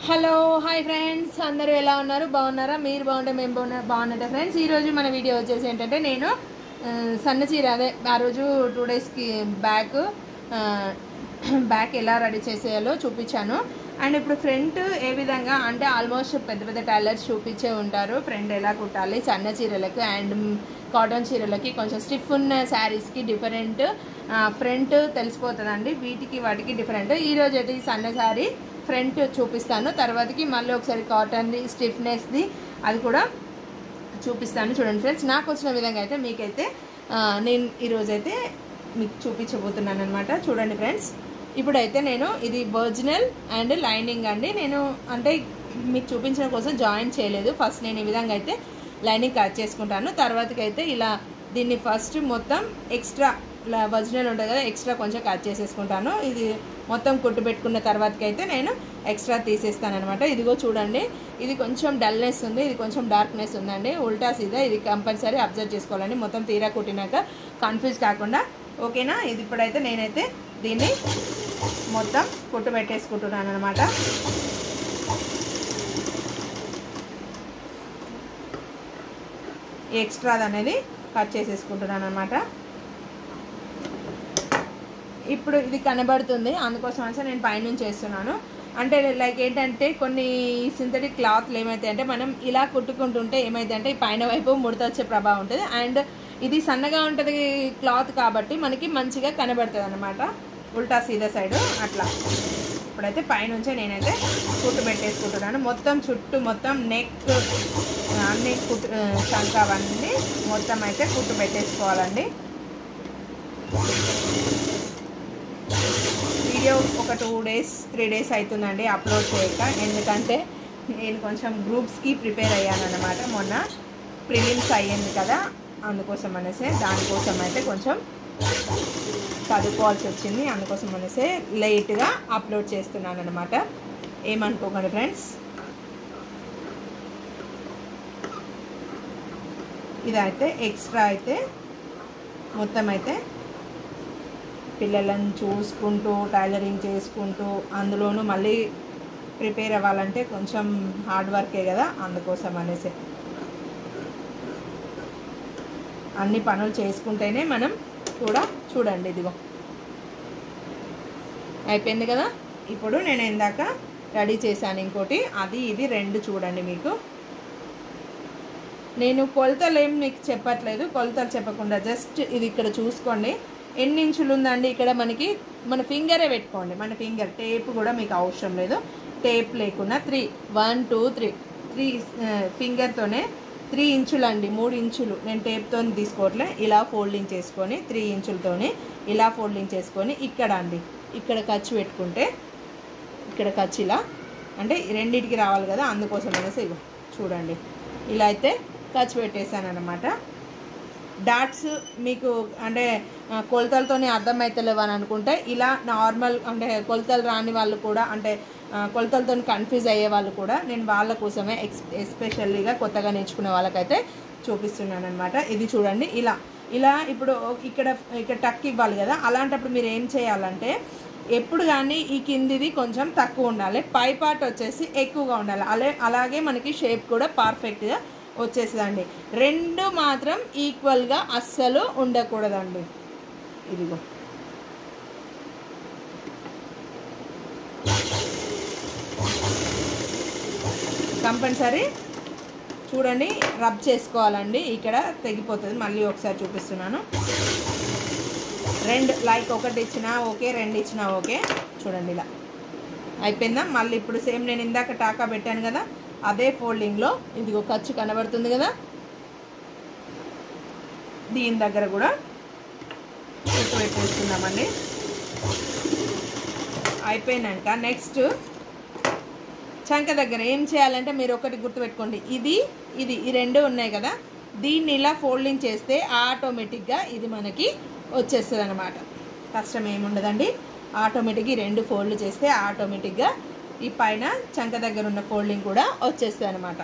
hello hi friends అందరూ ఎలా ఉన్నారు బాగున్నారా మీరు బాగుంటే మేము బాగున్నా బాగున్నట్టే ఫ్రెండ్స్ ఈరోజు మన వీడియో వచ్చేసి ఏంటంటే నేను ఆ, సన్న చీర అదే ఆ రోజు టూ డేస్కి బ్యాక్ ఆ, బ్యాక్ ఎలా రెడీ చేసేయాలో చూపించాను అండ్ ఇప్పుడు ఫ్రంట్ ఏ విధంగా అంటే ఆల్మోస్ట్ పెద్ద పెద్ద టైలర్స్ చూపించే ఉంటారు ఫ్రంట్ ఎలా కుట్టాలి సన్న చీరలకు అండ్ కాటన్ చీరలకి కొంచెం స్టిఫ్ ఉన్న శారీస్కి డిఫరెంట్ ఫ్రంట్ తెలిసిపోతుందండి వీటికి వాటికి డిఫరెంట్ ఈరోజు అయితే ఈ సన్న శారీ ఫ్రంట్ చూపిస్తాను తర్వాతకి మళ్ళీ ఒకసారి కాటన్ది స్టిఫ్నెస్ది అది కూడా చూపిస్తాను చూడండి ఫ్రెండ్స్ నాకు వచ్చిన విధంగా అయితే మీకైతే ఆ, నేను ఈరోజైతే మీకు చూపించబోతున్నాను అనమాట చూడండి ఫ్రెండ్స్ ఇప్పుడైతే నేను ఇది ఒరిజినల్ అండ్ లైనింగ్ అండి నేను అంటే మీకు చూపించడం కోసం జాయిన్ చేయలేదు ఫస్ట్ నేను ఈ విధంగా అయితే లైనింగ్ కట్ చేసుకుంటాను తర్వాతకి అయితే ఇలా దీన్ని ఫస్ట్ మొత్తం ఎక్స్ట్రా ఒరిజినల్ ఉంటుంది కదా ఎక్స్ట్రా కొంచెం కట్ చేసేసుకుంటాను ఇది మొత్తం కుట్టు పెట్టుకున్న తర్వాతకి అయితే నేను ఎక్స్ట్రా తీసేస్తాను అనమాట ఇదిగో చూడండి ఇది కొంచెం డల్నెస్ ఉంది ఇది కొంచెం డార్క్నెస్ ఉందండి ఉల్టా సీదా ఇది కంపల్సరీ అబ్జర్వ్ చేసుకోవాలండి మొత్తం తీరా కుట్టినాక కన్ఫ్యూజ్ కాకుండా ఓకేనా ఇది ఇప్పుడైతే నేనైతే దీన్ని మొత్తం కుట్టు పెట్టేసుకుంటున్నాను అనమాట ఎక్స్ట్రాది అనేది కట్ చేసేసుకుంటున్నాను అనమాట ఇప్పుడు ఇది కనబడుతుంది అందుకోసం అని నేను పైనుంచి చేస్తున్నాను అంటే లైక్ ఏంటంటే కొన్ని సింథటిక్ క్లాత్లు ఏమైతే అంటే మనం ఇలా కుట్టుకుంటుంటే ఏమైతే అంటే ఈ పైన వైపు ముడత వచ్చే ప్రభావం ఉంటుంది అండ్ ఇది సన్నగా ఉంటుంది క్లాత్ కాబట్టి మనకి మంచిగా కనబడుతుంది అనమాట ఉల్టా సీదా సైడ్ అట్లా ఇప్పుడైతే పైనుంచే నేనైతే కుట్టు పెట్టేసుకుంటున్నాను మొత్తం చుట్టూ మొత్తం నెక్ అన్ని కుట్టు చంక అవన్నీ మొత్తం అయితే కుట్టు పెట్టేసుకోవాలండి వీడియో ఒక టూ డేస్ త్రీ డేస్ అవుతుందండి అప్లోడ్ చేయక ఎందుకంటే నేను కొంచెం గ్రూప్స్కి ప్రిపేర్ అయ్యాను అనమాట మొన్న ప్రిలిమ్స్ అయ్యింది కదా అందుకోసం అనేసి దానికోసం అయితే కొంచెం చదువుకోవాల్సి వచ్చింది అందుకోసం అనేసి లేట్గా అప్లోడ్ చేస్తున్నాను అనమాట ఏమనుకోకండి ఫ్రెండ్స్ ఇదైతే ఎక్స్ట్రా అయితే మొత్తం అయితే పిల్లలను చూసుకుంటూ టైలరింగ్ చేసుకుంటూ అందులోనూ మళ్ళీ ప్రిపేర్ అవ్వాలంటే కొంచెం హార్డ్ వర్కే కదా అందుకోసం అనేసి అన్ని పనులు చేసుకుంటేనే మనం కూడా చూడండి ఇదిగో అయిపోయింది కదా ఇప్పుడు నేను ఇందాక రెడీ చేశాను ఇంకోటి అది ఇది రెండు చూడండి మీకు నేను కొలతలు ఏం మీకు చెప్పట్లేదు కొలతలు చెప్పకుండా జస్ట్ ఇది ఇక్కడ చూసుకోండి ఎన్ని ఇంచులు ఉందండి ఇక్కడ మనకి మన ఫింగరే పెట్టుకోండి మన ఫింగర్ టేప్ కూడా మీకు అవసరం లేదు టేప్ లేకుండా three one two three three ఫింగర్తోనే త్రీ ఇంచులు అండి మూడు ఇంచులు నేను టేప్తో తీసుకోవట్లే ఇలా ఫోల్డింగ్ చేసుకొని త్రీ ఇంచులతోని ఇలా ఫోల్డింగ్ చేసుకొని ఇక్కడ అండి ఇక్కడ ఖర్చు పెట్టుకుంటే ఇక్కడ ఖర్చు ఇలా అంటే రెండింటికి రావాలి కదా అందుకోసం అనేసి ఇగో చూడండి ఇలా అయితే ఖర్చు పెట్టేశాను అనమాట డాట్స్ మీకు అంటే ఆ, కొలతలతోనే అర్థమవుతలేవు అని అనుకుంటే ఇలా నార్మల్ అంటే కొలతలు రాని వాళ్ళు కూడా అంటే ఆ, కొలతలతో కన్ఫ్యూజ్ అయ్యే వాళ్ళు కూడా నేను వాళ్ళ కోసమే ఎక్స్ ఎస్పెషల్లీగా కొత్తగా నేర్చుకునే వాళ్ళకైతే చూపిస్తున్నాను అనమాట ఇది చూడండి ఇలా ఇలా ఇప్పుడు ఇక్కడ ఇక్కడ టక్ ఇవ్వాలి కదా అలాంటప్పుడు మీరు ఏం చేయాలంటే ఎప్పుడు కానీ ఈ కిందిది కొంచెం తక్కువ ఉండాలి పై పార్ట్ వచ్చేసి ఎక్కువగా ఉండాలి అలా అలాగే మనకి షేప్ కూడా పర్ఫెక్ట్గా వచ్చేస్తుందండి రెండు మాత్రం ఈక్వల్గా అస్సలు ఉండకూడదండి ఇదిగో కంపల్సరీ చూడండి రబ్ చేసుకోవాలండి ఇక్కడ తెగిపోతుంది మళ్ళీ ఒకసారి చూపిస్తున్నాను రెండు లైక్ ఒకటి ఇచ్చినా ఓకే రెండు ఇచ్చినా ఓకే చూడండి ఇలా అయిపోయిందా మళ్ళీ ఇప్పుడు సేమ్ నేను ఇందాక టాకా పెట్టాను కదా అదే ఫోల్డింగ్లో ఇదిగో ఖర్చు కనబడుతుంది కదా దీని దగ్గర కూడా ఎక్కువ పెట్టేసుకుందామండి అయిపోయినాక నెక్స్ట్ చంక దగ్గర ఏం చేయాలంటే మీరు ఒకటి గుర్తుపెట్టుకోండి ఇది ఇది ఈ రెండు ఉన్నాయి కదా దీన్ని ఇలా ఫోల్డింగ్ చేస్తే ఆటోమేటిక్గా ఇది మనకి వచ్చేస్తుంది అనమాట కష్టం ఏముండదండి ఆటోమేటిక్గా ఈ రెండు ఫోల్డ్ చేస్తే ఆటోమేటిక్గా ఈ పైన చంక దగ్గర ఉన్న ఫోల్డింగ్ కూడా వచ్చేస్తుంది అనమాట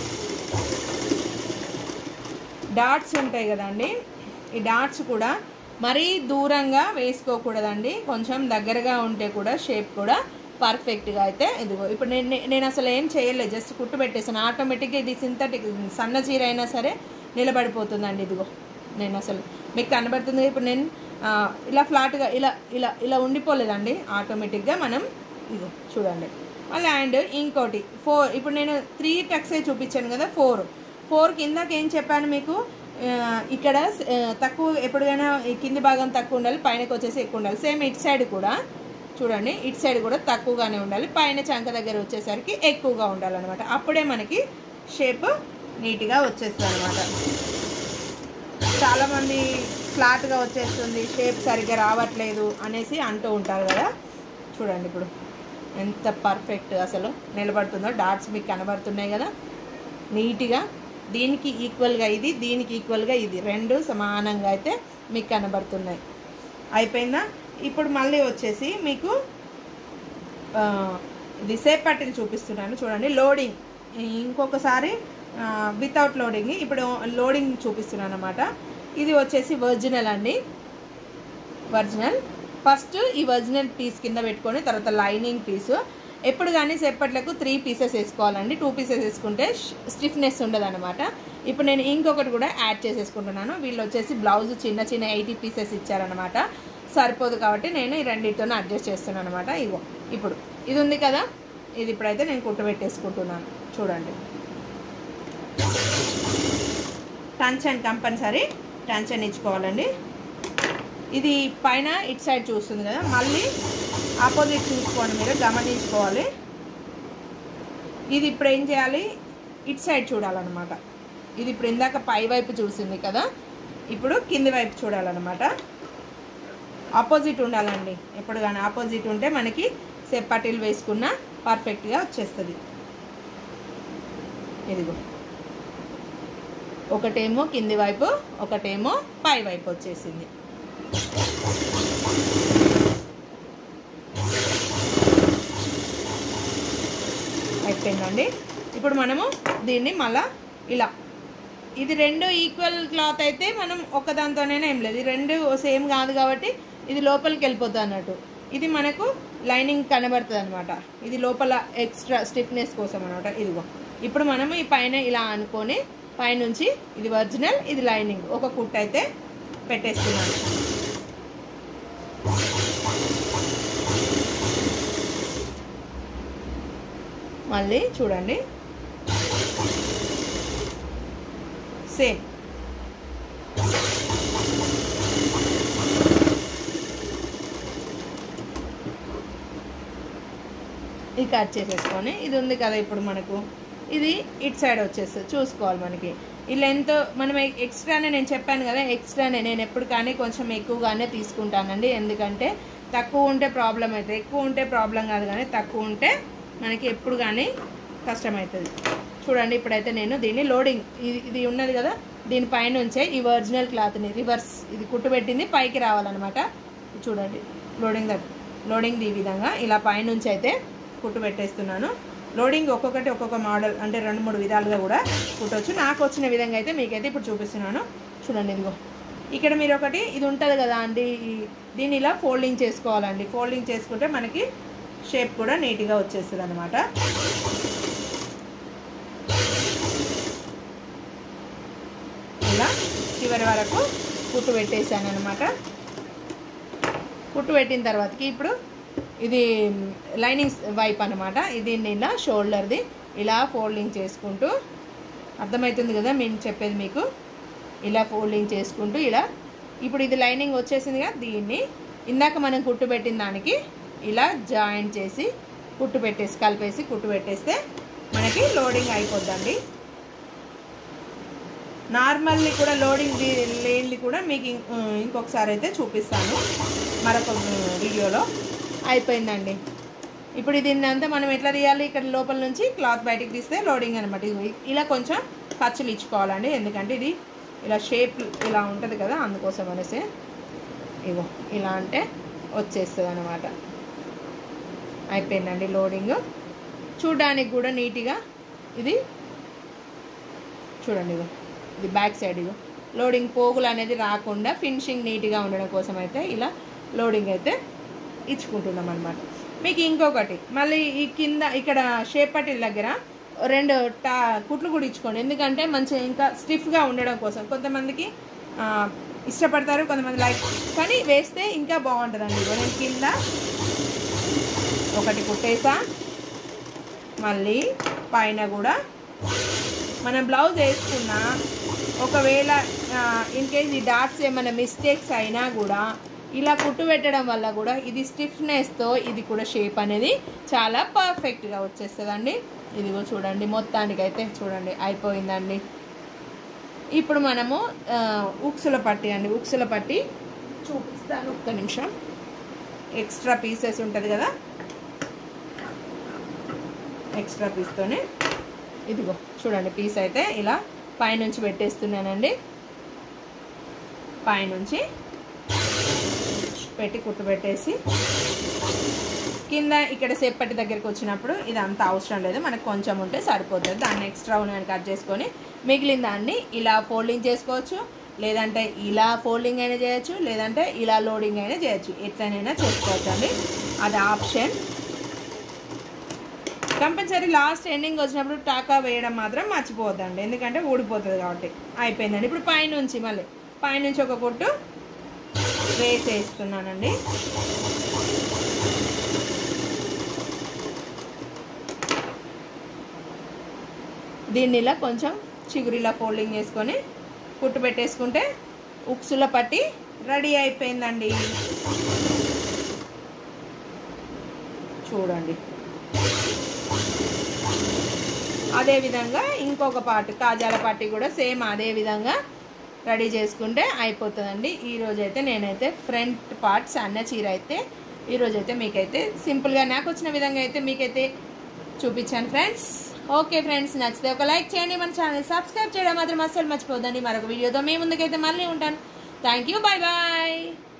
డాట్స్ ఉంటాయి కదండి ఈ డాట్స్ కూడా మరీ దూరంగా వేసుకోకూడదండి కొంచెం దగ్గరగా ఉంటే కూడా షేప్ కూడా పర్ఫెక్ట్గా అయితే ఇదిగో ఇప్పుడు నేను నేను అసలు ఏం చేయలేదు జస్ట్ కుట్టు పెట్టేసాను ఆటోమేటిక్గా ఇది సింథటిక్ సన్న చీర అయినా సరే నిలబడిపోతుందండి ఇదిగో నేను అసలు మీకు కనబడుతుంది ఇప్పుడు నేను ఆ, ఇలా ఫ్లాట్గా ఇలా ఇలా ఇలా ఉండిపోలేదండి ఆటోమేటిక్గా మనం ఇదిగో చూడండి మళ్ళీ అండ్ ఇంకోటి ఫోర్ ఇప్పుడు నేను త్రీ టక్సే చూపించాను కదా ఫోర్ ఫోర్ కిందకి ఏం చెప్పాను మీకు ఆ, ఇక్కడ ఆ, తక్కువ ఎప్పుడైనా ఈ కింది భాగం తక్కువ ఉండాలి పైనకి వచ్చేసి ఎక్కువ ఉండాలి సేమ్ ఇటు సైడ్ కూడా చూడండి ఇటు సైడ్ కూడా తక్కువగానే ఉండాలి పైన చంక దగ్గర వచ్చేసరికి ఎక్కువగా ఉండాలన్నమాట అప్పుడే మనకి షేప్ నీట్గా వచ్చేస్తుంది అనమాట చాలామంది ఫ్లాట్గా వచ్చేస్తుంది షేప్ సరిగ్గా రావట్లేదు అనేసి అంటూ ఉంటారు కదా చూడండి ఇప్పుడు ఎంత పర్ఫెక్ట్ అసలు నిలబడుతుందో డాట్స్ మీకు కనబడుతున్నాయి కదా నీట్గా దీనికి ఈక్వల్గా ఇది దీనికి ఈక్వల్గా ఇది రెండు సమానంగా అయితే మీకు కనబడుతున్నాయి అయిపోయిందా ఇప్పుడు మళ్ళీ వచ్చేసి మీకు ఆ, ఇది సేప్ పట్టిల్ చూపిస్తున్నాను చూడండి లోడింగ్ ఇంకొకసారి వితౌట్ లోడింగ్ ఇప్పుడు లోడింగ్ చూపిస్తున్నాను అనమాట ఇది వచ్చేసి ఒరిజినల్ అండి ఒరిజినల్ ఫస్ట్ ఈ ఒరిజినల్ పీస్ కింద పెట్టుకొని తర్వాత లైనింగ్ పీసు ఎప్పుడు కానీ సెప్పట్లకు త్రీ పీసెస్ వేసుకోవాలండి టూ పీసెస్ వేసుకుంటే స్టిఫ్నెస్ ఉండదు అనమాట ఇప్పుడు నేను ఇంకొకటి కూడా యాడ్ చేసేసుకుంటున్నాను వీళ్ళు వచ్చేసి బ్లౌజ్ చిన్న చిన్న ఎయిటీ పీసెస్ ఇచ్చారనమాట సరిపోదు కాబట్టి నేను ఈ రెండింటితో అడ్జస్ట్ చేస్తున్నాను అనమాట ఇగో ఇప్పుడు ఇది ఉంది కదా ఇది ఇప్పుడైతే నేను కుట్టు పెట్టేసుకుంటున్నాను చూడండి టెన్షన్ కంపల్సరీ టెన్షన్ ఇచ్చుకోవాలండి ఇది పైన ఇటు సైడ్ చూస్తుంది కదా మళ్ళీ ఆపోజిట్ చూసుకోండి మీరు గమనించుకోవాలి ఇది ఇప్పుడు ఏం చేయాలి ఇటు సైడ్ చూడాలన్నమాట ఇది ఇప్పుడు ఇందాక పై వైపు చూసింది కదా ఇప్పుడు కింది వైపు చూడాలన్నమాట ఆపోజిట్ ఉండాలండి ఎప్పుడు కానీ ఆపోజిట్ ఉంటే మనకి సెప్పటిల్ వేసుకున్న పర్ఫెక్ట్గా వచ్చేస్తుంది ఇదిగో ఒకటేమో కింది వైపు ఒకటేమో పై వైపు వచ్చేసింది అయిపోయిందండి ఇప్పుడు మనము దీన్ని మళ్ళా ఇలా ఇది రెండు ఈక్వల్ క్లాత్ అయితే మనం ఒకదాంతోనే ఏం లేదు ఈ రెండు సేమ్ కాదు కాబట్టి ఇది లోపలికి వెళ్ళిపోతుంది అన్నట్టు ఇది మనకు లైనింగ్ కనబడుతుంది అనమాట ఇది లోపల ఎక్స్ట్రా స్టిఫ్నెస్ కోసం అనమాట ఇదిగో ఇప్పుడు మనము ఈ పైన ఇలా అనుకొని పైనుంచి ఇది ఒరిజినల్ ఇది లైనింగ్ ఒక కుట్ అయితే పెట్టేస్తున్నాను మళ్ళీ చూడండి సేమ్ ఇది కట్ చేసేసుకొని ఇది ఉంది కదా ఇప్పుడు మనకు ఇది ఇటు సైడ్ వచ్చేస్తుంది చూసుకోవాలి మనకి ఈ లెంత్ మనం ఎక్స్ట్రానే నేను చెప్పాను కదా ఎక్స్ట్రానే నేను ఎప్పుడు కానీ కొంచెం ఎక్కువగానే తీసుకుంటానండి ఎందుకంటే తక్కువ ఉంటే ప్రాబ్లం అవుతుంది ఎక్కువ ఉంటే ప్రాబ్లం కాదు కానీ తక్కువ ఉంటే మనకి ఎప్పుడు కానీ కష్టమవుతుంది చూడండి ఇప్పుడైతే నేను దీన్ని లోడింగ్ ఇది ఇది ఉన్నది కదా దీనిపైన ఉంచే ఈ ఒరిజినల్ క్లాత్ని రివర్స్ ఇది కుట్టుబెట్టింది పైకి రావాలన్నమాట చూడండి లోడింగ్ దట్ లోడింగ్ ఈ విధంగా ఇలా పైనుంచి అయితే కుట్టు పెట్టేస్తున్నాను లోడింగ్ ఒక్కొక్కటి ఒక్కొక్క మోడల్ అంటే రెండు మూడు విధాలుగా కూడా కుట్టవచ్చు నాకు వచ్చిన విధంగా అయితే మీకైతే ఇప్పుడు చూపిస్తున్నాను చూడండి ఇదిగో ఇక్కడ మీరు ఒకటి ఇది ఉంటుంది కదా అండి ఈ- దీన్ని ఇలా ఫోల్డింగ్ చేసుకోవాలండి ఫోల్డింగ్ చేసుకుంటే మనకి షేప్ కూడా నీట్గా వచ్చేస్తుంది అనమాట ఇలా చివరి వరకు కుట్టు పెట్టేసాను అనమాట కుట్టు పెట్టిన తర్వాతకి ఇప్పుడు ఇది లైనింగ్ వైప్ అనమాట ఇది ఇలా షోల్డర్ది ఇలా ఫోల్డింగ్ చేసుకుంటూ అర్థమవుతుంది కదా మేము చెప్పేది మీకు ఇలా ఫోల్డింగ్ చేసుకుంటూ ఇలా ఇప్పుడు ఇది లైనింగ్ వచ్చేసిందిగా దీన్ని ఇందాక మనం కుట్టు పెట్టిన దానికి ఇలా జాయింట్ చేసి కుట్టు పెట్టేసి కలిపేసి కుట్టు పెట్టేస్తే మనకి లోడింగ్ అయిపోద్దండి నార్మల్లీ కూడా లోడింగ్ లేనిది కూడా మీకు ఇం- ఇంకొకసారి అయితే చూపిస్తాను మరొక వీడియోలో అయిపోయిందండి ఇప్పుడు దీన్ని అంతా మనం ఎట్లా తీయాలి ఇక్కడ లోపల నుంచి క్లాత్ బయటికి తీస్తే లోడింగ్ అనమాట ఇది ఇలా కొంచెం ఖర్చులు ఇచ్చుకోవాలండి ఎందుకంటే ఇది ఇలా షేప్ ఇలా ఉంటుంది కదా అందుకోసం అనేసి ఇగో ఇలా అంటే వచ్చేస్తుంది అనమాట అయిపోయిందండి లోడింగ్ చూడడానికి కూడా నీట్గా ఇది చూడండి ఇగో ఇది బ్యాక్ సైడ్ ఇగో లోడింగ్ పోగులు అనేది రాకుండా ఫినిషింగ్ నీట్గా ఉండడం కోసం అయితే ఇలా లోడింగ్ అయితే ఇచ్చుకుంటున్నాం అనమాట మీకు ఇంకొకటి మళ్ళీ ఈ కింద ఇక్కడ షేప్ పట్టీల దగ్గర రెండు టా కుట్లు కూడా ఇచ్చుకోండి ఎందుకంటే మంచిగా ఇంకా స్టిఫ్గా ఉండడం కోసం కొంతమందికి ఆ, ఇష్టపడతారు కొంతమంది లైక్ కానీ వేస్తే ఇంకా బాగుంటుందండి ఇదిగో నేను కింద ఒకటి కుట్టేసా మళ్ళీ పైన కూడా మనం బ్లౌజ్ వేసుకున్న ఒకవేళ ఇన్ కేస్ ఈ డాట్స్ ఏమైనా మిస్టేక్స్ అయినా కూడా ఇలా కుట్టు పెట్టడం వల్ల కూడా ఇది స్టిఫ్నెస్తో ఇది కూడా షేప్ అనేది చాలా పర్ఫెక్ట్గా వచ్చేస్తుందండి ఇదిగో చూడండి మొత్తానికైతే చూడండి అయిపోయిందండి ఇప్పుడు మనము ఆ, ఉక్సుల పట్టి అండి ఉక్సుల పట్టి చూపిస్తాను ఒక్క నిమిషం ఎక్స్ట్రా పీసెస్ ఉంటుంది కదా ఎక్స్ట్రా పీస్తోనే ఇదిగో చూడండి పీస్ అయితే ఇలా పైనుంచి పెట్టేస్తున్నానండి పైనుంచి పెట్టి కుట్టు పెట్టేసి కింద ఇక్కడ సేపటి దగ్గరికి వచ్చినప్పుడు ఇది అంత అవసరం లేదు మనకు కొంచెం ఉంటే సరిపోతుంది దాన్ని ఎక్స్ట్రా ఉన్నాయని కట్ చేసుకొని మిగిలిన దాన్ని ఇలా ఫోల్డింగ్ చేసుకోవచ్చు లేదంటే ఇలా ఫోల్డింగ్ అయినా చేయొచ్చు లేదంటే ఇలా లోడింగ్ అయినా చేయొచ్చు ఎట్లనైనా చేసుకోవచ్చు అండి అది ఆప్షన్ కంపల్సరీ లాస్ట్ ఎండింగ్ వచ్చినప్పుడు టాకా వేయడం మాత్రం మర్చిపోవద్దండి ఎందుకంటే ఊడిపోతుంది కాబట్టి అయిపోయిందండి ఇప్పుడు పైనుంచి మళ్ళీ పైనుంచి ఒక కుట్టు వేసేస్తున్నానండి దీన్ని ఇలా కొంచెం చిగురిలా ఫోల్డింగ్ చేసుకొని కుట్టు పెట్టేసుకుంటే ఉక్సుల పట్టి రెడీ అయిపోయిందండి చూడండి అదే విధంగా ఇంకొక పార్ట్ కాజాల పట్టి కూడా సేమ్ అదే విధంగా రెడీ చేసుకుంటే అయిపోతుందండి ఈరోజు అయితే నేనైతే ఫ్రంట్ పార్ట్ సన్న చీర అయితే ఈరోజు అయితే మీకైతే సింపుల్గా నాకు వచ్చిన విధంగా అయితే మీకైతే చూపించాను ఫ్రెండ్స్ ఓకే ఫ్రెండ్స్ నచ్చితే ఒక లైక్ చేయండి మన ఛానల్ సబ్స్క్రైబ్ చేయడం మాత్రం అస్సలు మర్చిపోద్దండి మరొక వీడియోతో మీ ముందుకైతే మళ్ళీ ఉంటాను థ్యాంక్ యూ బాయ్ బాయ్